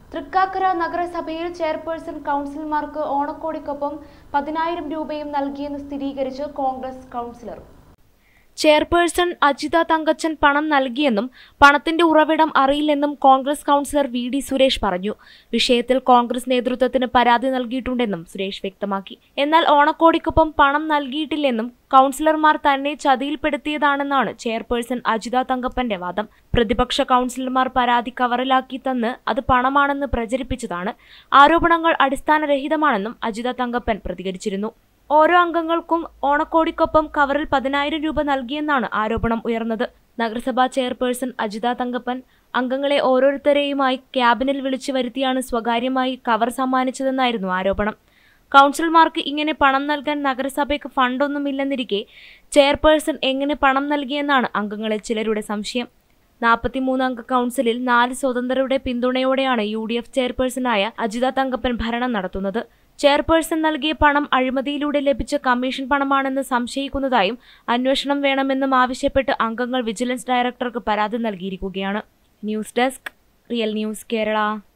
തൃക്കാക്കര നഗരസഭയിൽ ചെയർപേഴ്സൺ കൗൺസിലർമാർക്ക് ഓണക്കോടിക്കൊപ്പം പതിനായിരം രൂപയും നൽകിയെന്ന് സ്ഥിരീകരിച്ച് കോൺഗ്രസ് കൗൺസിലർ ചെയർപേഴ്സൺ അജിത തങ്കച്ചൻ പണം നൽകിയെന്നും പണത്തിന്റെ ഉറവിടം അറിയില്ലെന്നും Congress councillor V D Suresh പറഞ്ഞു വിഷയത്തിൽ കോൺഗ്രസ് നേതൃത്വത്തിന് പരാതി നൽകിയിട്ടുണ്ടെന്നും സുരേഷ് വ്യക്തമാക്കി എന്നാൽ ഓണക്കോടിക്കൊപ്പം പണം നൽകിയിട്ടില്ലെന്നും കൗൺസിലർമാർ തന്നെ ചതിയിൽപ്പെടുത്തിയതാണെന്നാണ് ചെയർപേഴ്സൺ അജിത തങ്കപ്പന്റെ വാദം പ്രതിപക്ഷ കൗൺസിലർമാർ പരാതി കവറിലാക്കി തന്ന് അത് പണമാണെന്ന് പ്രചരിപ്പിച്ചതാണ് ആരോപണങ്ങൾ അടിസ്ഥാനരഹിതമാണെന്നും അജിത തങ്കപ്പൻ പ്രതികരിച്ചിരുന്നു ഓരോ അംഗങ്ങൾക്കും ഓണക്കോടിക്കൊപ്പം കവറിൽ പതിനായിരം രൂപ നൽകിയെന്നാണ് ആരോപണം ഉയർന്നത് നഗരസഭാ ചെയർപേഴ്സൺ അജിത തങ്കപ്പൻ അംഗങ്ങളെ ഓരോരുത്തരെയുമായി ക്യാബിനിൽ വിളിച്ചു വരുത്തിയാണ് സ്വകാര്യമായി കവർ സമ്മാനിച്ചതെന്നായിരുന്നു ആരോപണം കൗൺസിലർമാർക്ക് ഇങ്ങനെ പണം നൽകാൻ നഗരസഭയ്ക്ക് ഫണ്ടൊന്നുമില്ലെന്നിരിക്കെ ചെയർപേഴ്സൺ എങ്ങനെ പണം നൽകിയെന്നാണ് അംഗങ്ങളിൽ ചിലരുടെ സംശയം നാൽപ്പത്തിമൂന്ന് അംഗ കൗൺസിലിൽ നാല് സ്വതന്ത്രരുടെ പിന്തുണയോടെയാണ് യു ഡി എഫ് ചെയർപേഴ്സണായ അജിത തങ്കപ്പൻ ഭരണം നടത്തുന്നത് ചെയർപേഴ്സൺ നൽകിയ പണം അഴിമതിയിലൂടെ ലഭിച്ച കമ്മീഷൻ പണമാണെന്ന് സംശയിക്കുന്നതായും അന്വേഷണം വേണമെന്നും ആവശ്യപ്പെട്ട് അംഗങ്ങൾ വിജിലൻസ് ഡയറക്ടർക്ക് പരാതി നൽകിയിരിക്കുകയാണ് news desk real news Kerala